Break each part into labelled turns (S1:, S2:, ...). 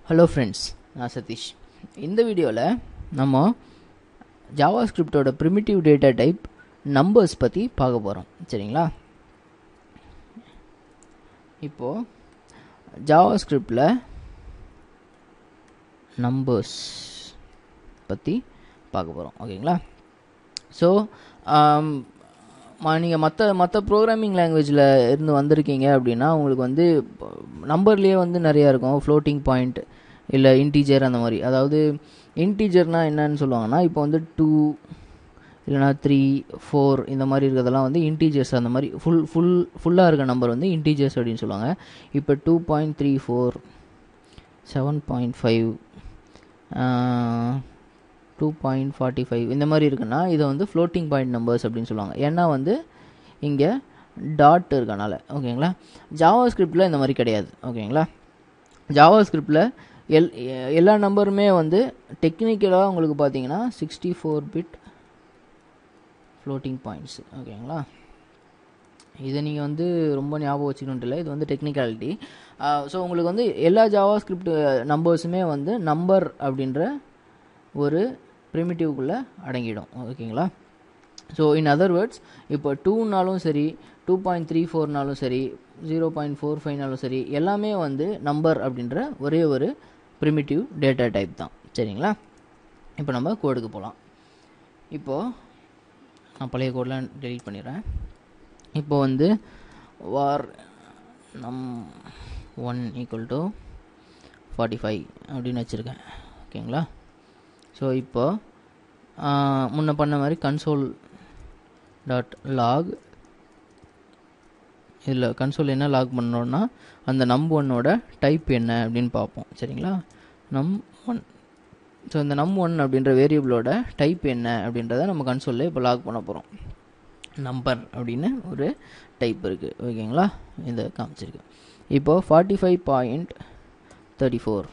S1: hello friends நான் சதீஷ் இந்த வீடியோவில் நம்ம ஜாவா ஸ்கிரிப்டோட ப்ரிமிட்டிவ் டேட்டா டைப் நம்பர்ஸ் பற்றி பார்க்க போகிறோம் சரிங்களா இப்போது ஜாவா ஸ்கிரிப்டில் நம்பர்ஸ் பற்றி பார்க்க போகிறோம் ஓகேங்களா ஸோ நீங்கள் மற்ற மற்ற ப்ரோக்ராமிங் லாங்குவேஜில் இருந்து வந்திருக்கீங்க அப்படின்னா உங்களுக்கு வந்து நம்பர்லேயே வந்து நிறையா இருக்கும் ஃப்ளோட்டிங் பாயிண்ட் இல்லை இன்டீஜர் அந்த மாதிரி அதாவது இன்டீஜர்னால் என்னன்னு சொல்லுவாங்கன்னா இப்போ வந்து டூ இல்லைனா த்ரீ ஃபோர் இந்த மாதிரி இருக்கிறதெல்லாம் வந்து இன்டீஜர்ஸ் அந்த மாதிரி ஃபுல் ஃபுல் ஃபுல்லாக இருக்க நம்பர் வந்து இன்டீஜர்ஸ் அப்படின்னு சொல்லுவாங்க இப்போ two point three four seven point five two point forty five இந்த மாதிரி இருக்குன்னா இதை வந்து ஃப்ளோட்டிங் பாயிண்ட் நம்பர்ஸ் அப்படின்னு சொல்லுவாங்க ஏன்னா வந்து இங்கே டாட் இருக்கனால ஓகேங்களா ஜாவா ஸ்கிரிப்டில் இந்த மாதிரி கிடையாது ஓகேங்களா ஜாவா ஸ்கிரிப்டில் எல் எல்லா நம்பருமே வந்து டெக்னிக்கலாக உங்களுக்கு பார்த்தீங்கன்னா sixty four bit floating points ஓகேங்களா இதை நீங்கள் வந்து ரொம்ப ஞாபகம் வச்சுக்கணுன்ட்டு இல்லை இது வந்து டெக்னிக்காலிட்டி ஸோ உங்களுக்கு வந்து எல்லா ஜாவா ஸ்கிரிப்ட் நம்பர்ஸுமே வந்து நம்பர் அப்படின்ற ஒரு ப்ரிமிட்டிவ்குள்ளே அடங்கிடும் ஓகேங்களா ஸோ இன் அதர் வேர்ட்ஸ் இப்போ டூனாலும் சரி டூ பாயிண்ட் த்ரீ ஃபோர்னாலும் சரி ஜீரோ பாயிண்ட் ஃபோர் ஃபைவ்னாலும் சரி எல்லாமே வந்து நம்பர் அப்படின்ற ஒரே ஒரு ப்ரிமிட்டிவ் டேட்டா டைப் தான் சரிங்களா இப்போ நம்ம கோடுக்கு போகலாம் இப்போது நான் பழைய கோடெலாம் டெலீட் பண்ணிடுறேன் இப்போ வந்து var num one equal to forty five அப்படின்னு வச்சுருக்கேன் ஓகேங்களா ஸோ இப்போ முன்ன பண்ண மாதிரி கன்சோல் டாட் லாக் இதில் கன்சோல் என்ன லாக் பண்ணோன்னா அந்த நம் ஒன்னோட டைப் என்ன அப்படின்னு பார்ப்போம் சரிங்களா நம் ஒன் ஸோ இந்த நம் ஒன் அப்படின்ற வேரியபிளோட டைப் என்ன அப்படின்றத நம்ம கன்சோலில் இப்போ லாக் பண்ண போகிறோம் நம்பர் அப்படின்னு ஒரு டைப் இருக்குது ஓகேங்களா இந்த காமிச்சிருக்கு இப்போது forty five point thirty four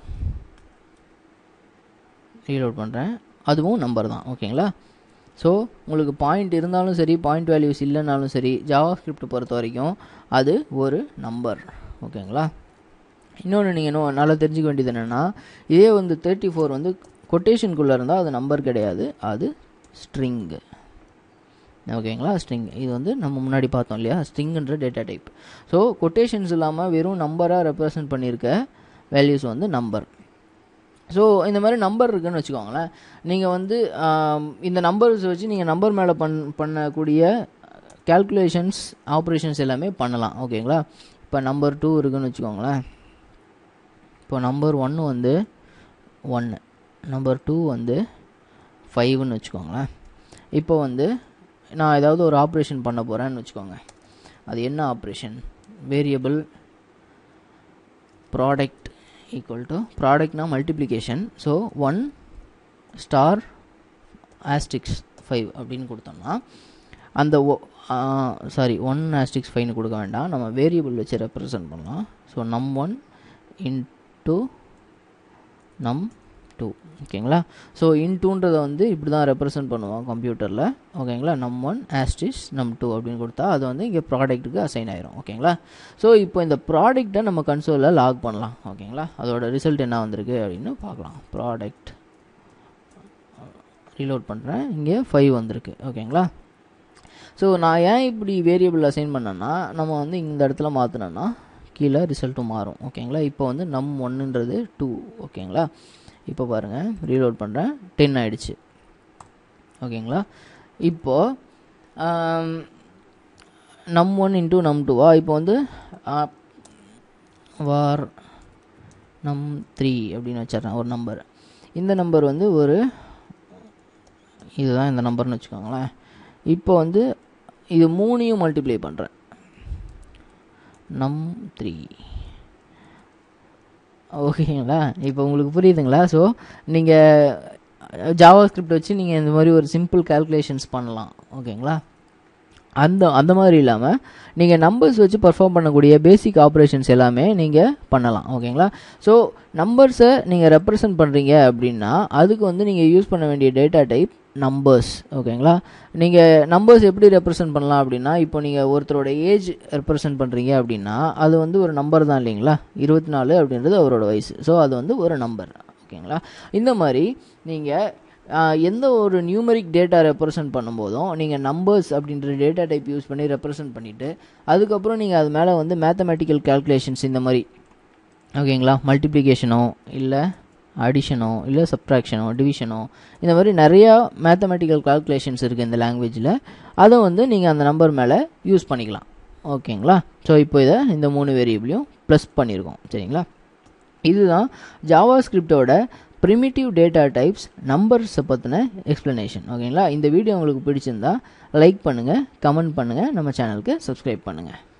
S1: reload பண்ணுறேன் அதுவும் நம்பர் தான் ஓகேங்களா ஸோ உங்களுக்கு பாயிண்ட் இருந்தாலும் சரி பாயிண்ட் வேல்யூஸ் இல்லைனாலும் சரி ஜாவா ஸ்கிரிப்ட் பொறுத்த வரைக்கும் அது ஒரு நம்பர் ஓகேங்களா இன்னொன்று நீங்கள் இன்னும் நல்லா தெரிஞ்சுக்க வேண்டியது என்னென்னா இதே வந்து தேர்ட்டி ஃபோர் வந்து கொட்டேஷனுக்குள்ளே இருந்தால் அது நம்பர் கிடையாது அது ஸ்ட்ரிங்கு ஓகேங்களா ஸ்ட்ரிங் இது வந்து நம்ம முன்னாடி பார்த்தோம் இல்லையா ஸ்ட்ரிங்குன்ற டேட்டா டைப் ஸோ கொட்டேஷன்ஸ் இல்லாமல் வெறும் நம்பராக ரெப்ரசன்ட் பண்ணியிருக்க வேல்யூஸ் வந்து நம்பர் ஸோ இந்த மாதிரி நம்பர் இருக்குன்னு வச்சுக்கோங்களேன் நீங்கள் வந்து இந்த நம்பர்ஸ் வச்சு நீங்கள் நம்பர் மேலே பண் பண்ணக்கூடிய கேல்குலேஷன்ஸ் ஆப்ரேஷன்ஸ் எல்லாமே பண்ணலாம் ஓகேங்களா இப்போ நம்பர் டூ இருக்குன்னு வச்சுக்கோங்களேன் இப்போ நம்பர் ஒன்று வந்து ஒன்று நம்பர் டூ வந்து ஃபைவ்னு வச்சுக்கோங்களேன் இப்போ வந்து நான் ஏதாவது ஒரு ஆப்ரேஷன் பண்ண போகிறேன்னு வச்சுக்கோங்க அது என்ன operation variable product equal to ப்ராடக்ட்னா multiplication so one star asterisk five அப்படின்னு கொடுத்தோம்னா அந்த ஓ சாரி ஒன் ஆஸ்டிக்ஸ் ஃபைவ்னு கொடுக்க வேண்டாம் நம்ம வேரியபிள் வச்சு ரெப்ரசன்ட் பண்ணலாம் so num one in two num two ஓகேங்களா ஸோ இன் டூன்றதை வந்து இப்படி தான் ரெப்ரசன்ட் பண்ணுவோம் கம்ப்யூட்டரில் ஓகேங்களா நம் ஒன் ஆஸ்டிஸ் நம் டூ அப்படின்னு கொடுத்தா அது வந்து இங்கே ப்ராடக்ட்டுக்கு அசைன் ஆயிரும் ஓகேங்களா ஸோ இப்போ இந்த ப்ராடக்ட்டை நம்ம கன்சோலில் லாக் பண்ணலாம் ஓகேங்களா அதோட ரிசல்ட் என்ன வந்திருக்கு அப்படின்னு பார்க்கலாம் ப்ராடக்ட் ரீலோட் பண்ணுறேன் இங்கே ஃபைவ் வந்திருக்கு ஓகேங்களா ஸோ நான் ஏன் இப்படி வேரியபிள் அசைன் பண்ணேன்னா நம்ம வந்து இந்த இடத்துல மாற்றினோன்னா கீழே ரிசல்ட்டும் மாறும் ஓகேங்களா இப்போ வந்து நம் ஒன்றுன்றது டூ ஓகேங்களா இப்போ பாருங்கள் ரீலோட் பண்ணுறேன் டென் ஆகிடுச்சு ஓகேங்களா இப்போது நம் ஒன் இன்ட்டு நம் டூவா இப்போ வந்து வார் நம் த்ரீ அப்படின்னு வச்சிட்றேன் ஒரு நம்பர் இந்த நம்பர் வந்து ஒரு இதுதான் இந்த நம்பர்னு வச்சுக்கோங்களேன் இப்போ வந்து இது மூணையும் மல்டிப்ளை பண்ணுறேன் நம் த்ரீ ஓகேங்களா இப்போ உங்களுக்கு புரியுதுங்களா ஸோ நீங்கள் ஜாவா ஸ்கிரிப்ட் வச்சு நீங்கள் இந்த மாதிரி ஒரு சிம்பிள் கால்குலேஷன்ஸ் பண்ணலாம் ஓகேங்களா அந்த அந்த மாதிரி இல்லாமல் நீங்கள் நம்பர்ஸ் வச்சு பர்ஃபார்ம் பண்ணக்கூடிய பேசிக் ஆப்ரேஷன்ஸ் எல்லாமே நீங்கள் பண்ணலாம் ஓகேங்களா ஸோ நம்பர்ஸை நீங்கள் ரெப்ரசன்ட் பண்ணுறீங்க அப்படின்னா அதுக்கு வந்து நீங்கள் யூஸ் பண்ண வேண்டிய டேட்டா டைப் நம்பர்ஸ் ஓகேங்களா நீங்கள் நம்பர்ஸ் எப்படி ரெப்ரசன்ட் பண்ணலாம் அப்படின்னா இப்போ நீங்கள் ஒருத்தரோட ஏஜ் ரெப்ரசன்ட் பண்ணுறீங்க அப்படின்னா அது வந்து ஒரு நம்பர் தான் இல்லைங்களா இருபத்தி நாலு அப்படின்றது அவரோட வயசு ஸோ அது வந்து ஒரு நம்பர் ஓகேங்களா இந்த மாதிரி நீங்கள் எந்த ஒரு நியூமரிக் டேட்டா ரெப்ரசன்ட் பண்ணும்போதும் நீங்கள் நம்பர்ஸ் அப்படின்ற டேட்டா டைப் யூஸ் பண்ணி ரெப்ரசன்ட் பண்ணிவிட்டு அதுக்கப்புறம் நீங்கள் அது மேலே வந்து மேத்தமெட்டிக்கல் கேல்குலேஷன்ஸ் இந்த மாதிரி ஓகேங்களா மல்டிப்ளிகேஷனோ இல்லை அடிஷனோ இல்லை சப்ட்ராக்ஷனோ டிவிஷனோ இந்த மாதிரி நிறையா மேத்தமெட்டிக்கல் கால்குலேஷன்ஸ் இருக்குது இந்த லாங்குவேஜில் அதை வந்து நீங்கள் அந்த நம்பர் மேலே யூஸ் பண்ணிக்கலாம் ஓகேங்களா ஸோ இப்போ இதை இந்த மூணு வேரியபிளையும் ப்ளஸ் பண்ணியிருக்கோம் சரிங்களா இதுதான் ஜாவா ஸ்கிரிப்டோட ப்ரிமிட்டிவ் டேட்டா டைப்ஸ் நம்பர்ஸை பற்றின எக்ஸ்ப்ளனேஷன் ஓகேங்களா இந்த வீடியோ உங்களுக்கு பிடிச்சிருந்தா லைக் பண்ணுங்கள் கமெண்ட் பண்ணுங்கள் நம்ம சேனலுக்கு சப்ஸ்கிரைப் பண்ணுங்கள்